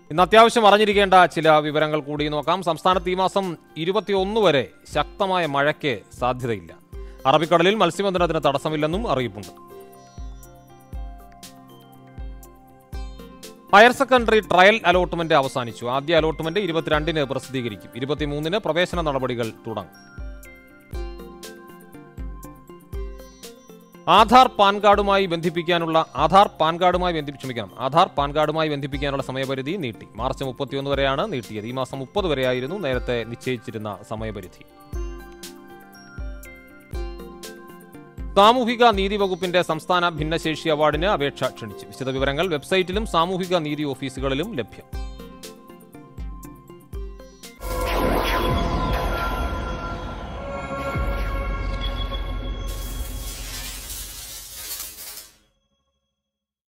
ഇന്ന് അത്യാവശ്യം അറിഞ്ഞിരിക്കേണ്ട ചില വിവരങ്ങൾ കൂടി നോക്കാം സംസ്ഥാനത്ത് ഈ മാസം ഇരുപത്തിയൊന്ന് വരെ ശക്തമായ മഴയ്ക്ക് സാധ്യതയില്ല അറബിക്കടലിൽ മത്സ്യബന്ധനത്തിന് തടസ്സമില്ലെന്നും അറിയിപ്പുണ്ട് ഹയർ സെക്കൻഡറി ട്രയൽ അലോട്ട്മെന്റ് അവസാനിച്ചു ആദ്യ അലോട്ട്മെന്റ് ഇരുപത്തിരണ്ടിന് പ്രസിദ്ധീകരിക്കും ഇരുപത്തിമൂന്നിന് പ്രവേശന നടപടികൾ തുടങ്ങും ആധാർ പാൻ കാർഡുമായി ബന്ധിപ്പിക്കാനുള്ള ആധാർ പാൻ കാർഡുമായി ബന്ധിപ്പിച്ച് ക്ഷമിക്കണം ആധാർ പാൻ കാർഡുമായി ബന്ധിപ്പിക്കാനുള്ള സമയപരിധി നീട്ടി മാർച്ച് മുപ്പത്തിയൊന്ന് വരെയാണ് നീട്ടിയത് ഈ മാസം മുപ്പത് വരെയായിരുന്നു നേരത്തെ നിശ്ചയിച്ചിരുന്ന സമയപരിധി സാമൂഹിക നീതി വകുപ്പിന്റെ സംസ്ഥാന ഭിന്നശേഷി അവാർഡിന് അപേക്ഷ ക്ഷണിച്ചു വിശദവിവരങ്ങൾ വെബ്സൈറ്റിലും സാമൂഹിക നീതി ഓഫീസുകളിലും ലഭ്യം